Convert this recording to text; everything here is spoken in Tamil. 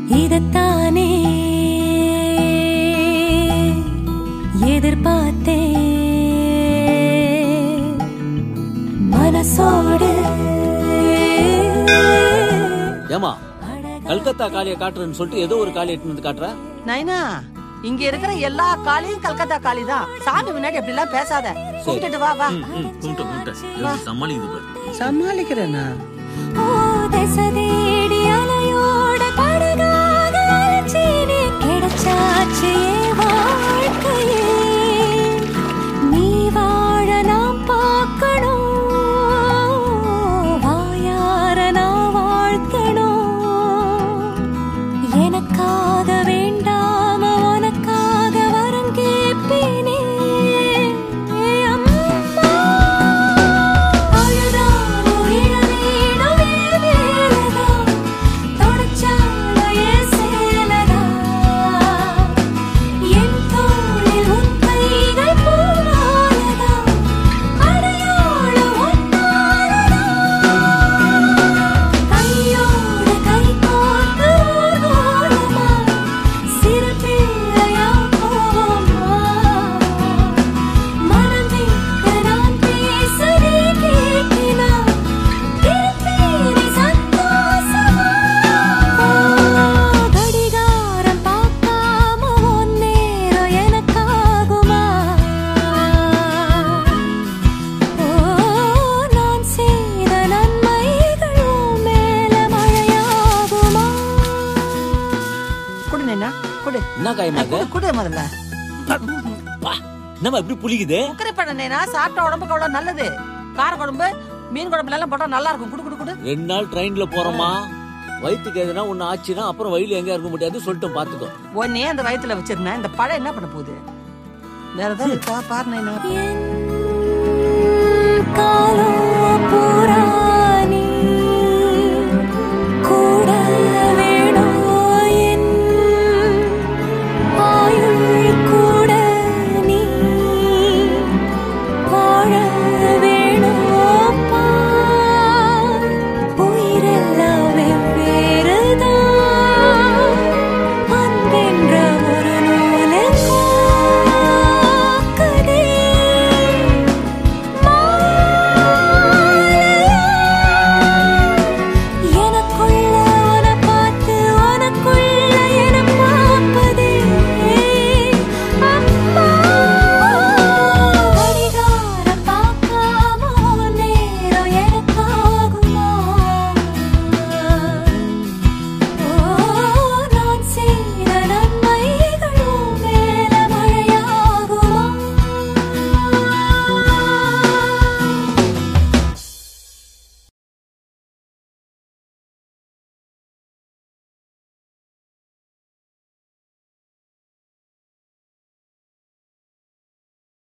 இதத்தானே எதிர்பார்த்தே மனசோடு ஏமா கல்கத்தா காளியை காட்டுறேன்னு சொல்லிட்டு ஏதோ ஒரு காளியை எடுத்துட்டு வந்து காட்டுற நைனா இங்க இருக்கிற எல்லா காளியும் கல்கத்தா காளி தான் சாமி முன்னாடி அப்படி எல்லாம் பேசாத கும்பிட்டுட்டு வா வா கும்பிட்ட கும்பிட்ட சமாளிக்குது பாரு சமாளிக்கிறேனா ஓ தேசதேடி அலையோட படகாக அலைச்சீனே கிடைச்சாச்சு என் வாழ்க்கையே நீ வாழ நாம் பார்க்கணும் வாயார நான் வாழ்த்தணும் எனக்காக வேண்டாம உனக்காக வரம் கேட்பேனே அம்மா அழுதாலோ இழவேனோ வேவேலதா தொடச்சாலோ என் சேலதா என் தோளில் உன் கைகள் பூவாலதா அடையாளம் ஒன்னாலதா கையோட கை கோர்த்து ஊர்வலமா சிறு பிள்ளையா போவோமா மனம் விட்டு நான் பேச நீ கேட்கினா திருப்பி சந்தோஷமா கடிகாரம் பார்க்காம உன் நேரம் எனக்காகுமா ஓ நான் செய்த நன்மைகள் உன் மேல மழையாகுமா குடு நைனா குடு என்ன காயமா குடு குடு முதல்ல நம்ம எப்படி புளிக்குது உக்கரை பண்ண நைனா சாப்பிட்ட உடம்புக்கு அவ்வளவு நல்லது கார குழம்பு மீன் குழம்புல எல்லாம் போட்டா நல்லா இருக்கும் குடு குடு குடு ரெண்டு நாள் ட்ரெயின்ல போறோமா வயிற்றுக்கு எதுனா ஒண்ணு ஆச்சுன்னா அப்புறம் வயிறு எங்க இருக்க முடியாது சொல்லிட்டு பாத்துக்கோ உன்னே அந்த வயித்துல வச்சிருந்தேன் இந்த பழம் என்ன பண்ண போகுது வேற ஏதாவது இருக்கா பாரு நைனா காலம் பூரா